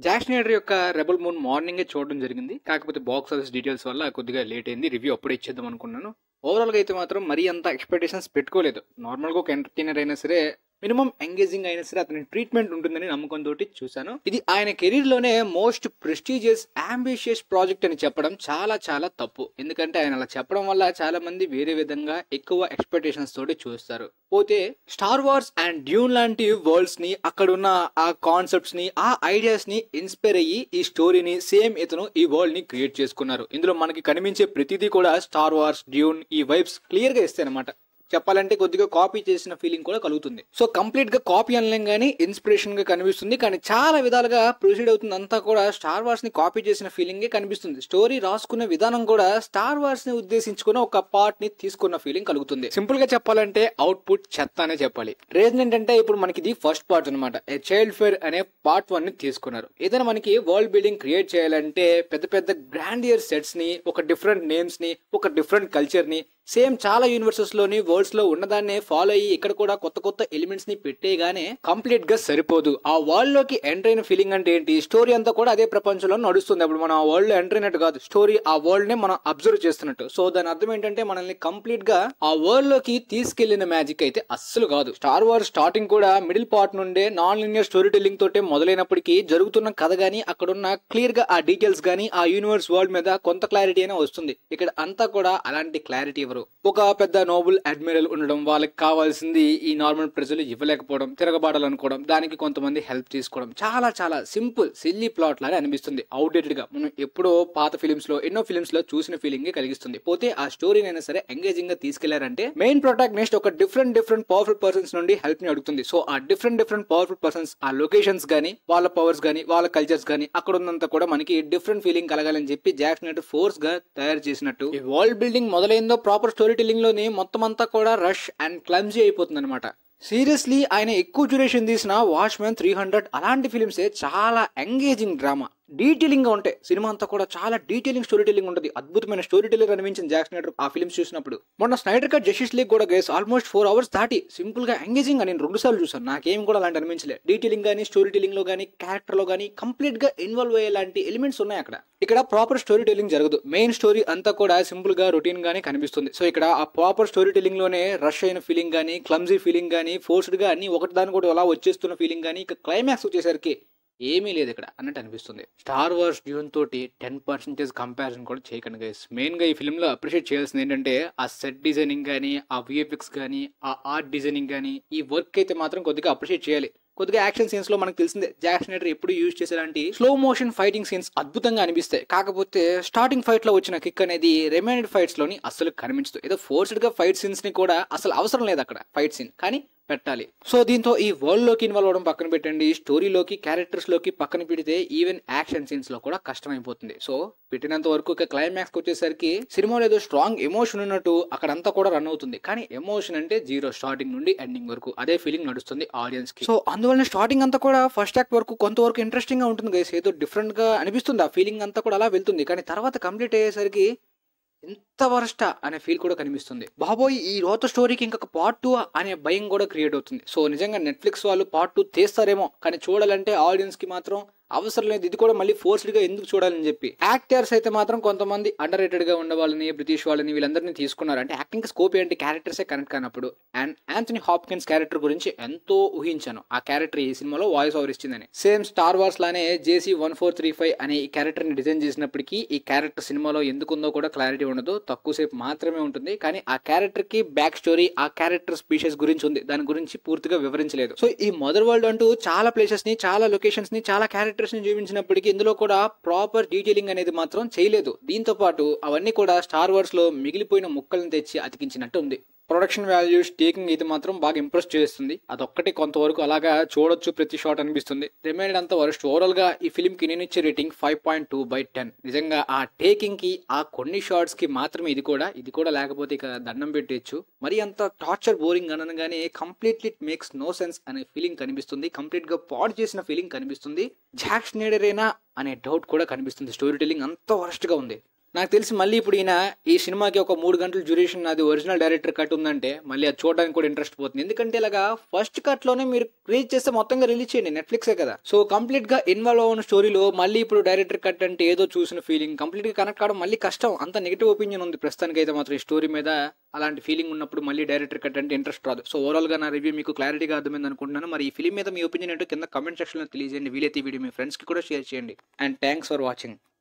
Jack Snyder యొక్క Rebel Moon మార్నింగే చూడడం జరిగింది కాకపోతే బాక్స్ ఆఫీస్ డీటెయిల్స్ వల్ల కొద్దిగా లేట్ అయింది రివ్యూ అప్పుడే ఇచ్చేద్దాం అనుకున్నాను ఓవరాల్ గా అయితే మాత్రం మరీ అంత ఎక్స్పెక్టేషన్స్ పెట్టుకోలేదు నార్మల్ గా ఒక ఎంటర్టైనర్ అయినా సరే మినిమం ఎంగేజింగ్ అయినా సరే అతని ట్రీట్మెంట్ ఉంటుందని నమ్మకం తోటి చూశాను ఇది ఆయన కెరీర్ లోనే మోస్ట్ ప్రెస్టీజియస్ అంబిషియస్ ప్రాజెక్ట్ అని చెప్పడం చాలా చాలా తప్పు ఎందుకంటే ఆయన అలా చెప్పడం వల్ల చాలా మంది వేరే విధంగా ఎక్కువ ఎక్స్పెక్టేషన్స్ తోటి చూస్తారు పోతే స్టార్ వార్స్ అండ్ డ్యూన్ లాంటి వరల్డ్స్ ని అక్కడున్న ఆ కాన్సెప్ట్స్ ని ఆ ఐడియాస్ ని ఇన్స్పైర్ అయ్యి ఈ స్టోరీని సేమ్ ఇతను ఈ వరల్డ్ ని క్రియేట్ చేసుకున్నారు ఇందులో మనకి కనిపించే ప్రతిదీ కూడా స్టార్ వార్స్ డ్యూన్ ఈ వైబ్స్ క్లియర్ గా ఇస్తాయి అనమాట చెప్పాలంటే కొద్దిగా కాపీ చేసిన ఫీలింగ్ కూడా కలుగుతుంది సో కంప్లీట్ గా కాపీ అనలేం కానీ ఇన్స్పిరేషన్ గా కనిపిస్తుంది కానీ చాలా విధాలుగా ప్రొసీడ్ అవుతుంది అంతా కూడా స్టార్ వార్స్ ని కాపీ చేసిన ఫీలింగే కనిపిస్తుంది స్టోరీ రాసుకునే విధానం కూడా స్టార్ వార్స్ ని ఉద్దేశించుకుని ఒక పార్ట్ ని తీసుకున్న ఫీలింగ్ కలుగుతుంది సింపుల్ గా చెప్పాలంటే అవుట్పుట్ చెత్త అనే చెప్పాలి రీజన్ ఏంటంటే ఇప్పుడు మనకి ఇది ఫస్ట్ పార్ట్ అనమాట ఏ చైల్డ్ ఫేర్ అనే పార్ట్ వన్ ని తీసుకున్నారు ఏదైనా మనకి వరల్డ్ బిల్డింగ్ క్రియేట్ చేయాలంటే పెద్ద పెద్ద గ్రాండియర్ సెట్స్ ని ఒక డిఫరెంట్ నేమ్స్ ని ఒక డిఫరెంట్ కల్చర్ ని సేమ్ చాలా యూనివర్సెస్ లోని వరల్డ్స్ లో ఉన్నదాన్నే ఫాలో అయ్యి ఇక్కడ కూడా కొత్త కొత్త ఎలిమెంట్స్ ని పెట్టేగానే కంప్లీట్ గా సరిపోదు ఆ వరల్డ్ లోకి ఎంటర్ అయిన ఫీలింగ్ అంటే ఏంటి స్టోరీ అంతా కూడా అదే ప్రపంచంలో నడుస్తుంది అప్పుడు మనం ఆ వరల్డ్ లో ఎంటర్ అయినట్టు కాదు స్టోరీ ఆ వరల్డ్ నే మనం అబ్జర్వ్ చేస్తున్నట్టు సో దాని అర్థం ఏంటంటే మనల్ని కంప్లీట్ గా ఆ వరల్డ్ లోకి తీసుకెళ్లిన మ్యాజిక్ అయితే అస్సలు కాదు స్టార్ వార్ స్టార్టింగ్ కూడా మిడిల్ పార్ట్ నుండే నాన్ లీనియర్ స్టోరీ టెల్లింగ్ తోటే మొదలైనప్పటికీ జరుగుతున్న కథ గానీ అక్కడున్న క్లియర్ గా ఆ డీటెయిల్స్ గానీ ఆ యూనివర్స్ వరల్డ్ మీద కొంత క్లారిటీ అయినా వస్తుంది ఇక్కడ అంతా కూడా అలాంటి క్లారిటీ ఇవ్వరు ఒక పెద్ద నోబుల్ అడ్మిరల్ ఉండడం వాళ్ళకి కావాల్సింది ఈ నార్మల్ ప్రజలు ఇవ్వలేకపోవడం తిరగబాడాలనుకోవడం దానికి కొంతమంది హెల్ప్ తీసుకోవడం చాలా చాలా సింపుల్ సిల్లీ ప్లాట్ లాగా అనిపిస్తుంది అవుట్డేటెడ్ గా మనం ఎప్పుడో పాత ఫిలిమ్స్ లో ఎన్నో ఫిలిమ్స్ లో చూసిన ఫీలింగ్ కలిగిస్తుంది పోతే ఆ స్టోరీని అయినా సరే ఎంగేజింగ్ గా తీసుకెళ్లారంటే మెయిన్ ప్రొటాగనిస్ట్ ఒక డిఫరెంట్ డిఫరెంట్ పవర్ఫుల్ పర్సన్స్ నుండి హెల్ప్ ని అడుగుతుంది సో ఆ డిఫరెంట్ డిఫరెంట్ పవర్ఫుల్ పర్సన్స్ ఆ లొకేషన్స్ గానీ వాళ్ళ పవర్స్ గానీ వాళ్ళ కల్చర్స్ గానీ అక్కడ ఉన్నంత కూడా మనకి డిఫరెంట్ ఫీలింగ్ కలగాలని చెప్పి జాక్స్ నెట్ ఫోర్స్ గా తయారు చేసినట్టు ఈ వరల్డ్ బిల్డింగ్ మొదలైందో ప్రాపర్ స్టోరీ టెల్లింగ్ లోని మొత్తం అంతా కూడా రష్ అండ్ క్లమ్జీ అయిపోతుంది అనమాట సీరియస్లీ ఆయన ఎక్కువ డ్యూరేషన్ తీసిన వాచ్మెన్ త్రీ హండ్రెడ్ అలాంటి ఫిలిమ్సే చాలా ఎంగేజింగ్ డ్రామా డీటెయిలింగ్ గా ఉంటాయి సినిమా అంతా కూడా చాలా డీటెయిలింగ్ స్టోరీ టెల్లింగ్ ఉంటుంది అద్భుతమైన స్టోరీ టెల్లర్ అనిపించింది జాక్ స్నైడర్ ఆ ఫిల్మ్స్ చూసినప్పుడు మొన్న స్నైడర్ కట్ జస్టిస్ లీగ్ కూడా గేస్ ఆల్మోస్ట్ ఫోర్ అవర్స్ దాటి సింపుల్ గా ఎంగేజింగ్ నేను రెండు సార్లు చూసాను నాకేం కూడా అలాంటి అనిపించలేదు డీటెయిలింగ్ గానీ స్టోరీ టెల్లింగ్ లో గానీ క్యారెక్టర్ లో గానీ కంప్లీట్ గా ఇన్వాల్వ్ అయ్యేలాంటి ఎలిమెంట్స్ ఉన్నాయి అక్కడ ఇక్కడ ప్రాపర్ స్టోరీ టెల్లింగ్ జరగదు మెయిన్ స్టోరీ అంతా కూడా సింపుల్ గా రొటీన్ గానే కనిపిస్తుంది సో ఇక్కడ ఆ ప్రాపర్ స్టోరీ టెల్లింగ్ లోనే రష్ అయిన ఫీలింగ్ గానీ క్లమ్జీ ఫీలింగ్ గానీ ఫోర్స్డ్ గా అన్ని ఒకటి దాని కూడా అలా వచ్చేస్తున్న ఫీలింగ్ గానీ ఇక క్లైమాక్స్ వచ్చేసరికి ఏమీ లేదు ఇక్కడ అన్నట్టు అనిపిస్తుంది స్టార్ వార్స్ డ్యూన్ తోటి టెన్ పర్సెంటేజ్ కంపారిజన్ కూడా చేయకండి గైస్ మెయిన్ గా ఈ ఫిల్మ్ లో అప్రిషియేట్ చేయాల్సింది ఏంటంటే ఆ సెట్ డిజైనింగ్ కానీ ఆ విఎఫ్ఎక్స్ కానీ ఆ ఆర్ట్ డిజైనింగ్ కానీ ఈ వర్క్ అయితే మాత్రం కొద్దిగా అప్రిషియేట్ చేయాలి కొద్దిగా యాక్షన్ సీన్స్ లో మనకు తెలిసిందే జాక్ స్నైడర్ ఎప్పుడు యూజ్ చేసేలాంటి స్లో మోషన్ ఫైటింగ్ సీన్స్ అద్భుతంగా అనిపిస్తాయి కాకపోతే స్టార్టింగ్ ఫైట్ లో వచ్చిన కిక్ అనేది రిమైనెడ్ ఫైట్స్ లోని అసలు కనిపించదు ఏదో ఫోర్స్డ్ గా ఫైట్ సీన్స్ ని కూడా అసలు అవసరం లేదు అక్కడ ఫైట్ సీన్ కానీ పెట్టాలి సో దీంతో ఈ వరల్డ్ లోకి ఇన్వాల్వ్ అవడం పక్కన పెట్టండి స్టోరీలోకి క్యారెక్టర్స్ లోకి పక్కన పెడితే ఈవెన్ యాక్షన్ సీన్స్ లో కూడా కష్టమైపోతుంది సో పెట్టినంత వరకు క్లైమాక్స్ వచ్చేసరికి సినిమాలో ఏదో స్ట్రాంగ్ ఎమోషన్ ఉన్నట్టు అక్కడంతా కూడా రన్ అవుతుంది కానీ ఎమోషన్ అంటే జీరో స్టార్టింగ్ నుండి ఎండింగ్ వరకు అదే ఫీలింగ్ నడుస్తుంది ఆడియన్స్ కి సో అందువల్ల స్టార్టింగ్ అంతా కూడా ఫస్ట్ యాక్ట్ వరకు కొంతవరకు ఇంట్రెస్టింగ్ గా ఉంటుంది గైస్ ఏదో డిఫరెంట్ గా అనిపిస్తుంది ఆ ఫీలింగ్ అంతా కూడా అలా వెళ్తుంది కానీ తర్వాత కంప్లీట్ అయ్యేసరికి ఎంత వరస్ట అనే ఫీల్ కూడా కనిపిస్తుంది బాబోయ్ ఈ రోత స్టోరీకి ఇంకొక పార్ట్ టూ అనే భయం కూడా క్రియేట్ అవుతుంది సో నిజంగా నెట్ఫ్లిక్స్ వాళ్ళు పార్ట్ టూ తీస్తారేమో కానీ చూడాలంటే ఆడియన్స్ కి మాత్రం అవసరం లేదు ఇది కూడా మళ్ళీ ఫోర్స్డ్ గా ఎందుకు చూడాలని చెప్పి యాక్టర్స్ అయితే మాత్రం కొంతమంది అండర్ రేటెడ్ గా ఉన్న వాళ్ళని బ్రిటిష్ వాళ్ళని వీళ్ళందరినీ తీసుకున్నారు అంటే యాక్టింగ్ స్కోప్ ఏంటి క్యారెక్టర్సే కనెక్ట్ కానప్పుడు అండ్ యాంథనీ హాప్కిన్స్ క్యారెక్టర్ గురించి ఎంతో ఊహించాను ఆ క్యారెక్టర్ ఈ సినిమాలో వాయిస్ ఓవర్ ఇచ్చిందని సేమ్ స్టార్ వార్స్ లానే JC one four three five అనే ఈ క్యారెక్టర్ ని డిజైన్ చేసినప్పటికీ ఈ క్యారెక్టర్ సినిమాలో ఎందుకుందో కూడా క్లారిటీ ఉండదు తక్కువ సేపు మాత్రమే ఉంటుంది కానీ ఆ క్యారెక్టర్ కి బ్యాక్ స్టోరీ ఆ క్యారెక్టర్ స్పీషియస్ గురించి ఉంది దాని గురించి పూర్తిగా వివరించలేదు సో ఈ మదర్ వరల్డ్ అంటూ చాలా ప్లేసెస్ ని చాలా లొకేషన్స్ ని చాలా క్యారెక్టర్స్ ని చూపించినప్పటికీ ఇందులో కూడా ప్రాపర్ డీటెయిలింగ్ అనేది మాత్రం చేయలేదు దీంతో పాటు అవన్నీ కూడా స్టార్ వార్స్ లో మిగిలిపోయిన ముక్కలను తెచ్చి అతికించినట్టు ఉంది ప్రొడక్షన్ వాల్యూస్ టేకింగ్ అయితే మాత్రం బాగా ఇంప్రెస్ చేస్తుంది అదొక్కటి కొంతవరకు అలాగా చూడొచ్చు ప్రతి షాట్ అనిపిస్తుంది రిమైండ్ అంతా వరస్ట్ ఓవరాల్ గా ఈ ఫిల్మ్ కి నేను ఇచ్చే rating five point two by ten నిజంగా ఆ టేకింగ్ కి ఆ కొన్ని షార్ట్స్ కి మాత్రమే ఇది కూడా ఇది కూడా లేకపోతే ఇక దండం పెట్టేయచ్చు మరి అంత టార్చర్ బోరింగ్ అనగానే completely it makes no sense అనే ఫీలింగ్ కనిపిస్తుంది కంప్లీట్ గా పాడ్ చేసిన ఫీలింగ్ కనిపిస్తుంది జాక్ స్నేడరేనా అనే డౌట్ కూడా కనిపిస్తుంది స్టోరీ టెల్లింగ్ అంత వరస్ట్ గా ఉంది నాకు తెలిసి మళ్ళీ ఇప్పుడు ఈయన ఈ సినిమాకి ఒక మూడు గంటల డ్యూరేషన్ అది ఒరిజినల్ డైరెక్టర్ కట్ ఉందంటే మళ్ళీ అది చూడడానికి కూడా ఇంట్రెస్ట్ పోతుంది ఎందుకంటే ఇలాగా ఫస్ట్ కట్ లోనే మీరు రిలీజ్ చేస్తే మొత్తంగా రిలీజ్ చేయండి నెట్ఫ్లిక్సే కదా సో కంప్లీట్ గా ఇన్వాల్వ్ అవున స్టోరీలో మళ్ళీ ఇప్పుడు డైరెక్టర్ కట్ అంటే ఏదో చూసిన ఫీలింగ్ కంప్లీట్ గా కనెక్ట్ కావడం మళ్ళీ కష్టం అంత నెగిటివ్ ఒపీనియన్ ఉంది ప్రస్తుతానికి అయితే మాత్రం ఈ స్టోరీ మీద అలాంటి ఫీలింగ్ ఉన్నప్పుడు మళ్ళీ డైరెక్టర్ కట్ అంటే ఇంట్రెస్ట్ రాదు సో ఓవరాల్ గా నా రివ్యూ మీకు క్లారిటీగా అర్థమైంది అనుకుంటున్నాను మరి ఈ ఫిలిం మీద మీ ఒపీనియన్ ఏంటో కింద కమెంట్ సెక్షన్ లో తెలియజేయండి వీలైతే ఈ వీడియో మీ ఫ్రెండ్స్ కి కూడా షేర్ చేయండి అండ్ థ్యాంక్స్ ఫర్ వాచింగ్